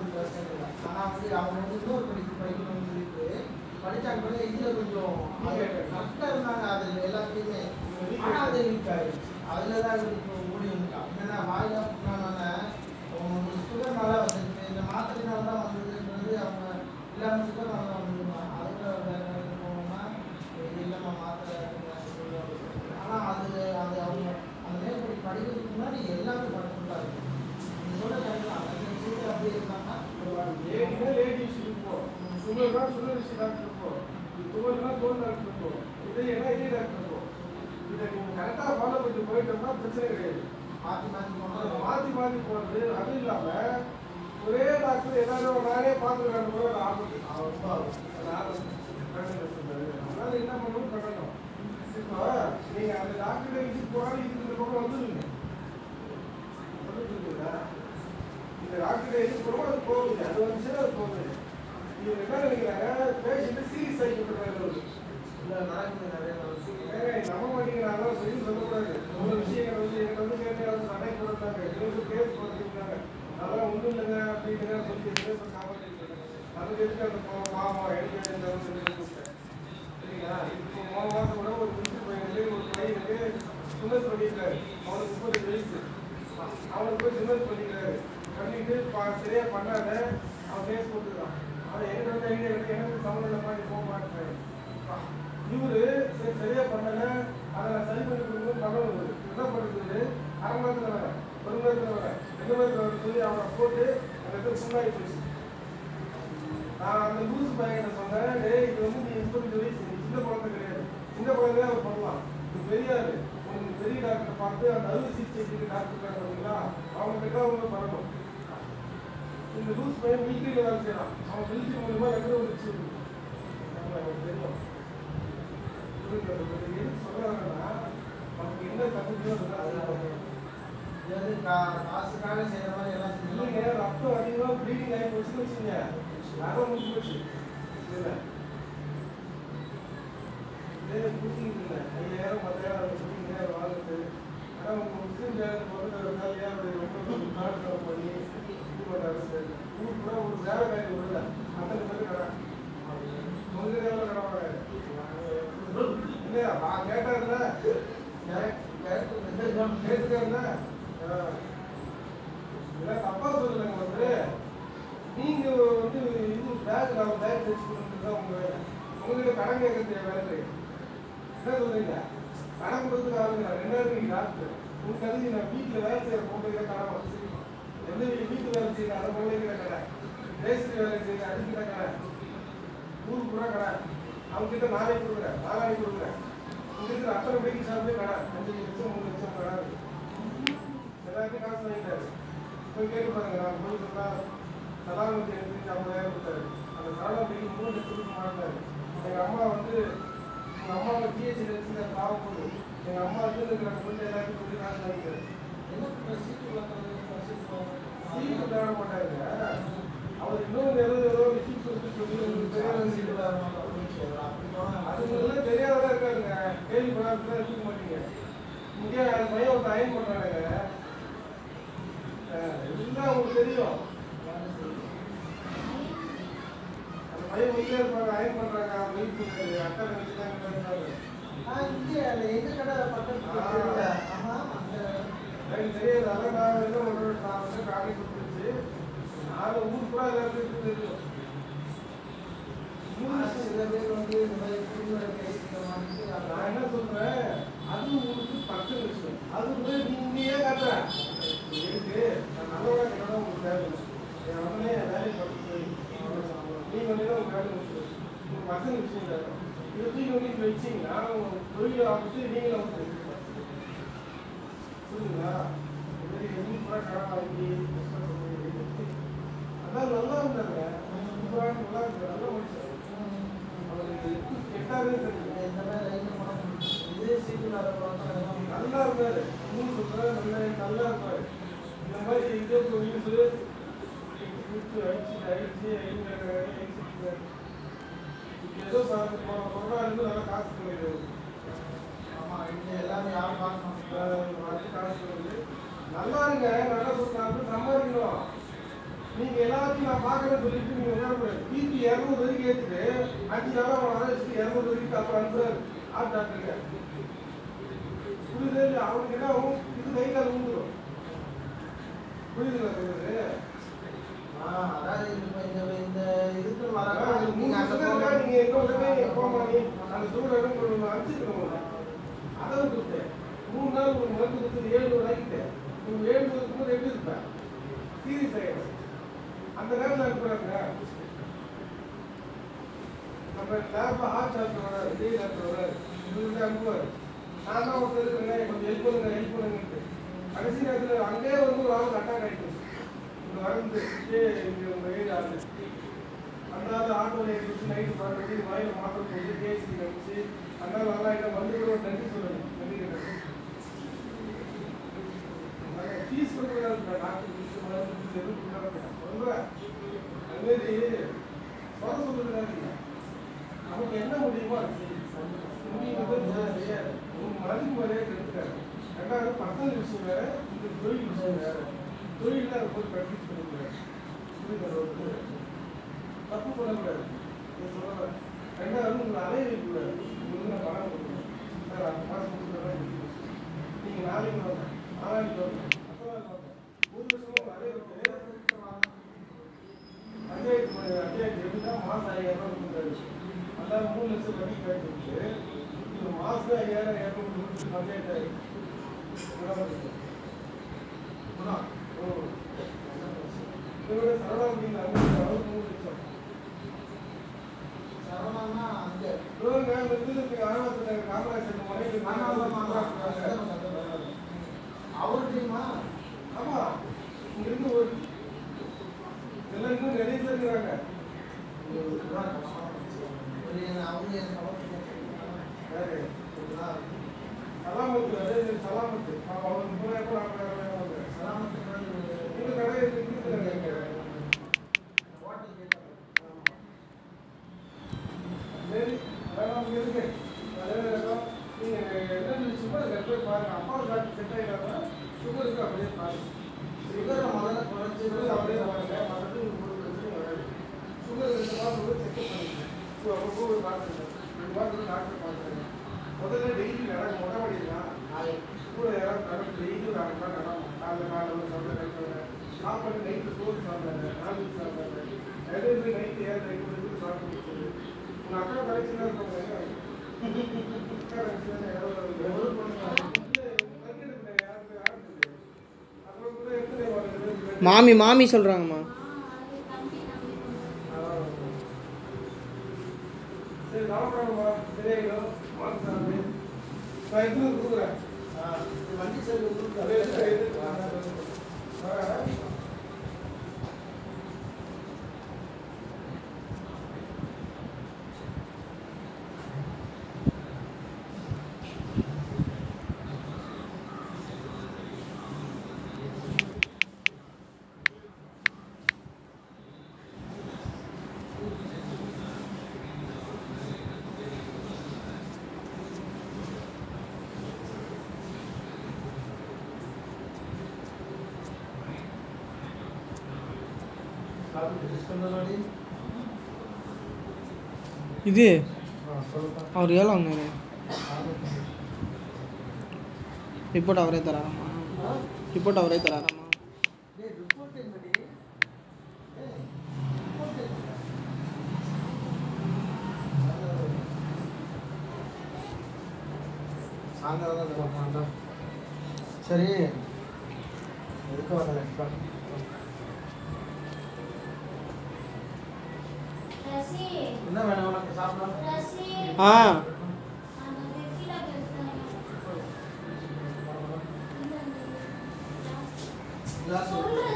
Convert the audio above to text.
ஹாஸ்பிட்டலில் சேர்க்கல ஆனால் வந்து அவங்க வந்து இன்னொரு படிப்பு படிக்கணும்னு சொல்லிட்டு படித்தாங்க கூட இதில் கொஞ்சம் கரெக்டாக இருந்தாங்க அதில் எல்லாத்துலேயுமே ஆனால் அது எனக்கு ஆயிடுச்சு அதில் தான் இப்போ ஓடி வந்துட்டான் என்னன்னா வாயில புண்ணானோன்னே உங்களுக்கு சுகர்னால வந்துருக்கு இந்த மாத்திரைனால தான் வந்ததுன்றது அவங்க இல்லாமல் சுகர்னால தான் வந்துருக்காங்க அதில் வேறு போனோம்னா இது இல்லைம்மா மாத்திரை ஆனால் அது அது அவங்க அந்த மேற்படி படிக்கிறதுக்கு முன்னாடி எல்லாமே படிச்சுட்டு தான் இருக்கும் நீ சொல்ல கரெக்ட் தான் அந்த சீட்டு அப்படியே இருந்தாங்கன்னா ஏன்னா லேடிஸ் இருக்கும் சுகர்னா சுகரிசி டாக்டர் இருக்கும் சுகர்னா தோல் டாக்டர் இருக்கும் இது என்ன இதே டாக்டர் இருக்கும் இதை நீங்கள் கரெக்டாக ஃபாலோ பண்ணி போயிட்டோம்னா பிரச்சனை கிடையாது மாற்றி மாற்றி அது போனால் மாற்றி மாற்றி போகிறது அது இல்லாமல் ஒரே டாக்டர் எல்லாரும் நானே பார்த்துக்கிறாங்க கூட அது ஆபத்து ரொம்ப அது ஆபத்து கண்ணு சொல்றாரு. அதனால என்ன பண்ணணும் பண்ணணும் இப்போ நீங்கள் அந்த டாக்டர் விசிட் போனாலும் இதுக்கு இந்த பக்கம் வந்துருங்க புரியுதுங்களா? இந்த டாக்டர் எது போகிறோமோ அது போகுது அது வந்துச்சுன்னா அது போகுது இவங்க என்ன நினைக்கிறாங்க பேஷண்ட் சீரியஸ் ஆகிட்டு இல்லை நடக்குது நிறைய நடக்குது ஏங்க, நம்ப மாட்டேங்கிறாங்க சொல்லி சொல்லக்கூடாது ஒரு விஷயங்கள் வந்து என்கிட்ட வந்து கேட்டு அது சண்டை போடுறாங்க எனக்கு கேஸ் போட்டுருக்காங்க அதெல்லாம் ஒன்றும் இல்லைங்க அப்படிங்கிற சொல்லி கேஸ் காப்பாற்றிருக்காங்க அதுக்கு எதுக்கு அந்த பா- பாவம் எனக்கு இந்த அளவுக்கு சொல்லி கொடுத்தேன் சரிங்களா இப்போ மூணு மாதம் கூட ஒரு குஞ்சு பையனுக்கு ஒரு பையனுக்கு சுண்ணத் பண்ணியிருக்காரு அவனுக்கு முப்பது வயசு அவனுக்கு போய் சுண்ணத் பண்ணிக்கிறாரு பண்ணிட்டு பா- சரியா பண்ணாத அவன் கேஸ் போட்டுருக்கான் அவன் எங்கிட்ட வந்து எங்க எனக்கு எனக்கு சம்மந்தம் இல்லை மாதிரி போக மாட்டேன் இவரு சரி சரியா பண்ணல அதை நான் சரி பண்ணி கொடுக்கணும் பண்ணணும் இவரு. என்ன பண்ணுறது அரை மணி நேரத்தில் வரேன் ஒரு மணி நேரத்தில் வரேன் ரெண்டு மணி நேரத்தில் வரேன் சொல்லி அவனை போட்டு அந்த இடத்துல சுண்ணாகி போச்சு நான் அந்த லூஸ் பையன் சொன்னேன் டேய் இது வந்து நீ முப்பத்தஞ்சு வயசு நீ சின்ன குழந்தை கிடையாது சின்ன குழந்தைய அவர் பண்ணலாம் இது பெரியாரு உங்களுக்கு பெரிய டாக்டர் பார்த்து அந்த அறுவை சிகிச்சைக்கு டாக்டர் இருக்காங்க பார்த்தீங்களா அவங்க கிட்ட அவங்க பண்ணணும் இந்த லூஸ் பையன் மிலிட்டரியில் வேலை செய்யறான் அவன் மிலிட்டரி மூலியமா ரெண்டு வந்துச்சு அவங்களுக்கு தெரியும் புரியுது எதுக்கு சொல்றாங்கன்னா நமக்கு என்ன தகுதியோ அதுதான் இது வந்து கா- காசுக்காக செய்கிற மாதிரி எல்லாம் இல்லைங்க செஞ்சு ரத்தம் அதிகமாக ப்ளீடிங் ஆகி போச்சுன்னு வச்சுங்க அதான் முடிஞ்சு போச்சு இல்லை வேறு புக்கிங் இல்லை ஐயாயிரம் பத்தாயிரம் அந்த புக்கிங் நேரம் வாங்குறது ஆனால் உங்கள் முஸ்லீம் ஜாதகம் வந்து ஒரு நாள் ஏன் ரொம்ப நாடு பண்ணி இது பண்ணுறாரு சார் ஊர் கூட ஒரு வேலை வேலை விடல அத்தனை பேர் கடை முதல்ல வேலை கடை வாங்க இல்லையா நான் கேட்டார்ல கேட்டுக்காருல்ல இதெல்லாம் தப்பா சொல்லலைங்க வந்து நீங்க வந்து இது பேக் நான் பேக் வச்சு கொடுக்குறது தான் உங்க வேலை உங்ககிட்ட கடன் கேட்கறது வேலை கிடையாது என்ன சொல்றீங்க கடன் கொடுத்து ஆளுங்க ரெண்டாயிரம் நீங்க டாக்டர் உங்க கருதி நான் வீட்டில் வேலை செய்யற பொம்பளைங்க கடன் வச்சு எந்த வீட்டு வீட்டு வேலை செய்யற அந்த பொம்பளைங்கிற கடை மேஸ்திரி வேலை செய்யற அதுக்கிட்ட கடை ஊருக்கு கூட கடை அவங்க கிட்ட நானே கொடுக்குறேன் நானே கொடுக்குறேன் உங்க இருக்கிற அத்தனை மணிக்கு சாப்பிட்டு கடை அஞ்சு லட்சம் மூணு லட்சம் கடை இருக்கு. எல்லாருக்கும் காசு வாங்கிட்டாரு போய் கேட்டு பாருங்க நான் போய் சொன்னா சதானந்தி எடுத்து ஐம்பதாயிரம் கொடுத்தாரு அந்த சதானந்திக்கு மூணு லட்சம் கொடுக்க மாட்டாரு எங்க அம்மா வந்து எங்க அம்மாவை ஜிஹெச்ல வச்சு பாவம் போது எங்க அம்மா வந்து இருக்கிற பொண்ணு எல்லாத்தையும் சொல்லி காசு வாங்கிட்டாரு என்ன சீட்டு வாங்குறது சீட்டு சீட்டு வாங்குறது தேட மாட்டாருங்க அவர் இன்னும் ஏதோ ஏதோ விஷயம் சொல்லி சொல்லி உங்களுக்கு தெரியாத சீட்டு சீட்டு வாங்கணும் அப்படின்னு சொல்றான் அப்படி போனா அதுங்களுக்கு தெரியாததா இருக்காருங்க கேள்வி படாத இருக்க மாட்டீங்க இங்கே அந்த பையன் ஒரு அயன் பண்றாங்க எல்லாம் உங்களுக்கு தெரியும் அந்த பையன் உள்ளே இருப்பாங்க அயன் பண்றாங்க வெயிட் பண்ணுறாரு அக்கா நினைச்சுட்டாங்க ஆ, இங்கே அந்த எங்க கடை பக்கத்துல தெரியல. ஆமா, அந்த எனக்கு தெரியாது அதான் நான் என்ன பண்ணுறேன் நான் வந்து காணி கொடுத்துருச்சு நான் ஊர் கூட எல்லாருக்கும் தெரியும் ஆனா சில பேர் வந்து இந்த மாதிரி குடிநீரை பேசிக்கிற மாதிரி நான் என்ன சொல்றேன் அது உங்களுக்கு பத்து விஷயம் அது கூட நீங்களே காட்டுறேன் இருக்கு நான் நல்லவா கேட்டா உங்களுக்கு தேவை என் அவனே என் வேலையை படிச்சு நீங்க வந்து உங்க வேலை முடிச்சு உங்களுக்கு பசங்க விஷயம் தேவை இதை தூக்கி வந்து வச்சீங்கன்னா உங்க தொழிலை ஆரம்பிச்சு நீங்களும் வந்து புரியுதுங்களா இது மாதிரி எதுவும் கூட கடன் வாங்கி கஷ்டப்படுறது. அதான் நல்லா இருந்தாங்க சூப்பராக நல்லா இருந்தாரு நல்ல மனுஷன் அவருக்கு கெட்டாவே தெரியும் இந்த மாதிரி லைன்ல போனா இதே சீட்டு இல்லாத போனா நல்லா இருப்பாரு இன்னும் சொல்றேன் நல்லா நல்லா இருப்பாரு இந்த மாதிரி இதே வீடு வீட்டு அடிச்சு அடிச்சு அடிச்சு ஏதோ கொரோனா இருந்து நல்லா காசு பண்ணிடுறது ஆமா இங்க எல்லாரும் யாரும் பார்க்கணும் காசு பண்ணுது நல்லா இருங்க நல்லா சொல்றாங்க சம்பாதிக்கணும் நீங்க எல்லாத்தையும் நான் பார்க்கறேன்னு சொல்லிட்டு நீங்க விளையாடக்கூடாது பிபி இரநூறு வரைக்கும் ஏத்துட்டு அஞ்சு நாளா அவன் ஆரம்பிச்சு இரநூறு வரைக்கும் அப்புறம் அனுப்புறாரு ஆட் டாக்டருங்க புரியுது இல்லை அவனுக்கு என்ன ஆகும் இது கை கால் ஊந்துடும் புரியுதுங்களா சொல்றது ஆ, அதாவது இப்ப இந்த இந்த இதுக்கு அதான் வர அது மூணு வருஷத்துக்கு முன்னாடி நீங்க எங்க உடனே நீங்க போமா நீ அந்த சூழலும் உங்களுக்கு அனுப்பிச்சிருக்கணும் அதை விட்டுட்டு மூணு நாள் உங்களுக்கு மருந்து கொடுத்து ஏழு நூறு ஆகிட்டு நீங்க ஏழு நூறுக்கு போது எப்படி இருப்பேன் சீரியஸ் ஆகிடும் அந்த நேரத்தில் அனுப்புறாங்க நம்ம லேப்ல ஹார்ட் டாக்டர் வராரு டி டாக்டர் வராரு இவங்க அனுப்புவார் நான் தான் ஒருத்தர் இருக்கிறேன் கொஞ்சம் ஹெல்ப் பண்ணுங்க ஹெல்ப் பண்ணுங்கன்ட்டு கடைசி நேரத்தில் அங்கேயே வந்து ஒரு ஆள் அட்டாக் ஆகிட்டு இங்க வந்து ஏ இங்க உங்க ஏரியா ஆளு அந்த ஆள் ஆட்டோல ஏறிச்சு நைட்டு பன்னெண்டு மணிக்கு வாயில மாத்திரை போட்டு கேசி வச்சு அந்த ஆள் நல்லா என்ன வந்து கூட ஒரு நன்றி சொல்லணும் நன்றி கேட்டேன் ஃபீஸ் கொடுக்குறாரு டாக்டர் ஃபீஸ் எதுவும் கொடுக்குறாங்க ரொம்ப அதுமாரி சொல்ல சொல்லுறாங்க நமக்கு என்ன முடியுமோ அது செய்யும். நீங்க வந்து செய்யாது. உங்க மனதுக்கு முறையே எடுத்துக்காரு ரெண்டாவது பர்சனல் விஷயம் வேற இந்த தொழில் விஷயம் வேற தொழில் அதை போய் ப்ராக்டிஸ் பண்ணிக்கிறார் புரியுதா தப்பு பண்ணக்கூடாது நீங்க சொல்லலாம் ரெண்டாவது உங்களை அலைய வைக்கக்கூடாது உங்களுக்கு நான் பணம் கொடுக்கணும் சார் அந்த மாதம் கொடுக்குறேன் நீங்கள் நாளைக்கு வாங்க நாளைக்கு வாங்க அப்போ வாங்க ஒரு வருஷமா உங்களை அலைய வைக்க பஞ்சாயத்து ம- பஞ்சாயத்து எப்படின்னா மாதம் ஐயாயிரம் ரூபாய் கொடுக்குறாரு அதாவது மூணு லட்சம் வட்டி கட்டிட்டு இந்த மாதம் ஐயாயிரம் இரநூறு கொடுத்து பஞ்சாயத்து ஆயிடுச்சு. இதெல்லாம் இருக்கு. குணம். ஓ. இதோட சரவணாபதியில் அறுபது அறுபத்தி மூணு லட்சம் சரவணன்னா அங்க இவங்க இந்த இதுக்கு ஆரம்பத்தில் காமராஜர் மனைவி ஆமா, ஆமா, ஆமா, ஆமா. அவரு தெரியுமா ஆமா இங்க இருந்து ஒரு இதெல்லாம் இன்னும் நிறைய பேர் இருக்கிறாங்க ஒரு அவங்க என் சமத்துவம் யாரு? சொல்றாங்க. சலாமத்து அதே மாதிரி சலாமத்து அவன் அவனுக்கு மூணாயிரம் ரூபாய் நாற்பதாயிரம் ரூபாய் வாங்குறான். சலாமத்துக்கு இந்த கடை இருக்கு இருக்கிறாங்க இங்க ஹோட்டல் கேட்டாங்க சரி அதெல்லாம் அங்க இருக்கு அதே நேரம் நீங்க என்ன சும்மா அதை போய் பாருங்க அப்பாவை டாக்டர் செட் ஆகிட்டாங்கன்னா சுகருக்கு அப்படியே பாருங்க சுகரை முதல்ல குறைச்சி சுகர் அப்படியே பாருங்க மறுபடியும் உங்களுக்கு ஒரு பிரச்சனை வராது சுகர் ரெண்டு மாதம் கூட செக்அப் பண்ணிங்க இப்போ அப்போ போய் பார்த்துருங்க ரெண்டு மாதத்துக்கு டாக்டர் பார்த்துருங்க முதல்ல டெய்லி நடக்கும் மொட்டை மாடிக்கலாம் கூட யாராவது நடக்கும் டெய்லி ஒரு அரை மணி நேரம் நடக்கும் காலைல காலைல ஒரு சாப்பிட நைட்டு சாப்பாடு நைட்டு சோறு சாப்பிடாங்க நான்வெஜ் சாப்பிடாங்க அதே மாதிரி நைட்டு ஏழு நைட்டு மணிக்கு சாப்பிட்டு முடிச்சது உங்க அக்கா கலெக்ஷனாக இருப்பாங்க அக்கா கலெக்ஷனாக யாராவது எவ்வளவு பொண்ணுங்க? மாமி மாமி சொல்கிறாங்கம்மா சரி கவலைப்படாதம்மா சரியாயிடும் மார்க் சாப்பிடு நான் எடுத்து கொடுக்குறேன் ஆ, வண்டி செலவு அதே கொடுத்து எடுத்து வரேன் சாப்பிட்டு சொன்னபடி இது சொல்லுப்பா அவர் எவ்வளோ வாங்கினாரு ரிப்போர்ட் அவரே தராராம்மா ரிப்போர்ட் அவரே தராராம்மா டேய் ரிப்போர்ட் என்னடி டேய் ரிப்போர்ட் என்ன சாயந்தரம் தான் பார்ப்பான்டா சரி எதுக்கு வரல இப்போ என்ன வேணும் உனக்கு சாப்பிட ஆ கிளாஸ்